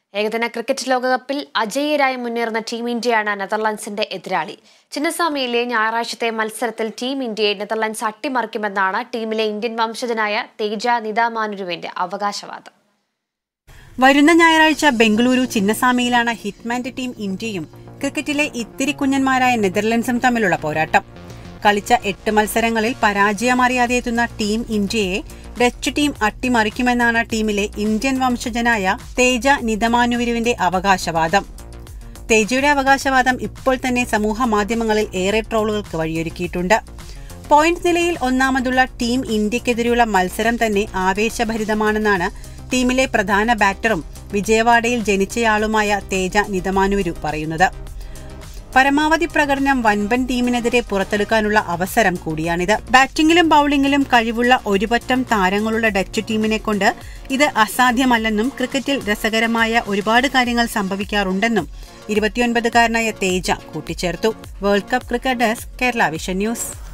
ഏകദിന ക്രിക്കറ്റ് ലോകകപ്പിൽ അജയ്യരായി മുന്നേറുന്ന ടീം ഇന്ത്യയാണ് നെതർലൻഡ്സിന്റെ എതിരാളി ചിന്നസ്വാമിയിലെ ഞായറാഴ്ചത്തെ മത്സരത്തിൽ ടീം ഇന്ത്യയെ നെതർലൻഡ്സ് അട്ടിമറിക്കുമെന്നാണ് ടീമിലെ ഇന്ത്യൻ വംശജനായ തേജ നിതാമാനുരുവിന്റെ അവകാശവാദം വരുന്ന ഞായറാഴ്ച ബംഗളൂരു ചിന്നസ്വാമിയിലാണ് ഹിറ്റ്മാന്റെ ടീം ഇന്ത്യയും ക്രിക്കറ്റിലെ ഇത്തിരി കുഞ്ഞന്മാരായ നെതർലൻഡ്സും തമ്മിലുള്ള പോരാട്ടം കളിച്ച എട്ട് മത്സരങ്ങളിൽ പരാജയമറിയാതെ എത്തുന്ന ടീം ഇന്ത്യയെ ഡച്ച് ടീം അട്ടിമറിക്കുമെന്നാണ് ടീമിലെ ഇന്ത്യൻ വംശജനായ തേജ നിതമാനുവിരുവിന്റെ അവകാശവാദം തേജയുടെ അവകാശവാദം ഇപ്പോൾ തന്നെ സമൂഹ മാധ്യമങ്ങളിൽ ഏറെ ട്രോളുകൾക്ക് വഴിയൊരുക്കിയിട്ടുണ്ട് പോയിന്റ് നിലയിൽ ഒന്നാമതുള്ള ടീം ഇന്ത്യക്കെതിരെയുള്ള മത്സരം തന്നെ ആവേശഭരിതമാണെന്നാണ് ടീമിലെ പ്രധാന ബാറ്ററും വിജയവാഡയിൽ ജനിച്ചയാളുമായ തേജ നിതമാനുരു പറയുന്നത് പരമാവധി പ്രകടനം വൻപൻ ടീമിനെതിരെ പുറത്തെടുക്കാനുള്ള അവസരം കൂടിയാണിത് ബാറ്റിംഗിലും ബൌളിംഗിലും കഴിവുള്ള ഒരുപറ്റം താരങ്ങളുള്ള ഡച്ച് ടീമിനെ കൊണ്ട് ഇത് അസാധ്യമല്ലെന്നും ക്രിക്കറ്റിൽ രസകരമായ ഒരുപാട് കാര്യങ്ങൾ സംഭവിക്കാറുണ്ടെന്നും ഇരുപത്തിയൊൻപതുകാരനായ തേജ കൂട്ടിച്ചേർത്തു world cup cricket desk Kerala vision news